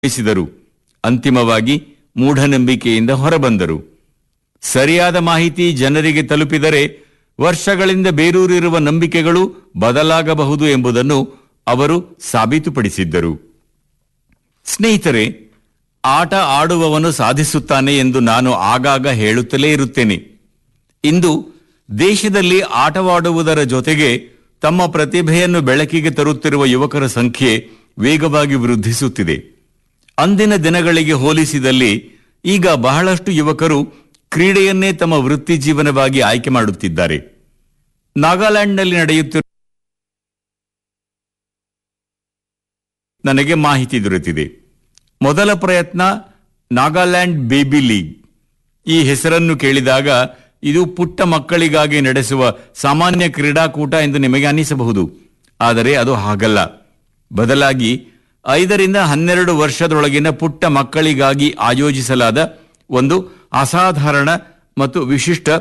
ತಿಳಿಸಿದರು ಅಂತಿಮವಾಗಿ ಮೂಢನಂಬಿಕೆಯಿಂದ ಹೊರಬಂದರು ಸರಿಯಾದ ಮಾಹಿತಿ ಜನರಿಗೆ ತಲುಪಿದರೆ ವರ್ಷಗಳಿಂದ ಬೇರೂರಿರುವ ನಂಬಿಕೆಗಳು ಬದಲಾಗಬಹುದು ಎಂಬುದನ್ನು ಅವರು ಸಾಬೀತುಪಡಿಸಿದ್ದರು ಸ್ನೇಹಿತರೆ ಆಟ ಆಡುವವನು ಸಾಧಿಸುತ್ತಾನೆ ಎಂದು ನಾನು ಆಗಾಗ ಹೇಳುತ್ತಲೇ ಇರುತ್ತೇನೆ ಇಂದು ದೇಶದಲ್ಲಿ ಆಟವಾಡುವುದರ ಜೊತೆಗೆ ತಮ್ಮ ಪ್ರತಿಭೆಯನ್ನು ಬೆಳಕಿಗೆ ತರುತ್ತಿರುವ ಯುವಕರ ಸಂಖ್ಯೆ ವೇಗವಾಗಿ ವೃದ್ಧಿಸುತ್ತಿದೆ ಅಂದಿನ ದಿನಗಳಿಗೆ ಹೋಲಿಸಿದಲ್ಲಿ ಈಗ ಬಹಳಷ್ಟು ಯುವಕರು ಕ್ರೀಡೆಯನ್ನೇ ತಮ್ಮ ವೃತ್ತಿ ಜೀವನವಾಗಿ ಆಯ್ಕೆ ಮಾಡುತ್ತಿದ್ದಾರೆ ನಾಗಾಲ್ಯಾಂಡ್ನಲ್ಲಿ ನಡೆಯುತ್ತಿರುವ ನನಗೆ ಮಾಹಿತಿ ದೊರೆತಿದೆ ಮೊದಲ ಪ್ರಯತ್ನ ನಾಗಾಲ್ಯಾಂಡ್ ಬೇಬಿ ಲೀಗ್ ಈ ಹೆಸರನ್ನು ಕೇಳಿದಾಗ ಇದು ಪುಟ್ಟ ಮಕ್ಕಳಿಗಾಗಿ ನಡೆಸುವ ಸಾಮಾನ್ಯ ಕ್ರೀಡಾಕೂಟ ಎಂದು ನಿಮಗೆ ಅನಿಸಬಹುದು ಆದರೆ ಅದು ಹಾಗಲ್ಲ ಬದಲಾಗಿ ಐದರಿಂದ ಹನ್ನೆರಡು ವರ್ಷದೊಳಗಿನ ಪುಟ್ಟ ಮಕ್ಕಳಿಗಾಗಿ ಆಯೋಜಿಸಲಾದ ಒಂದು ಅಸಾಧಾರಣ ಮತ್ತು ವಿಶಿಷ್ಟ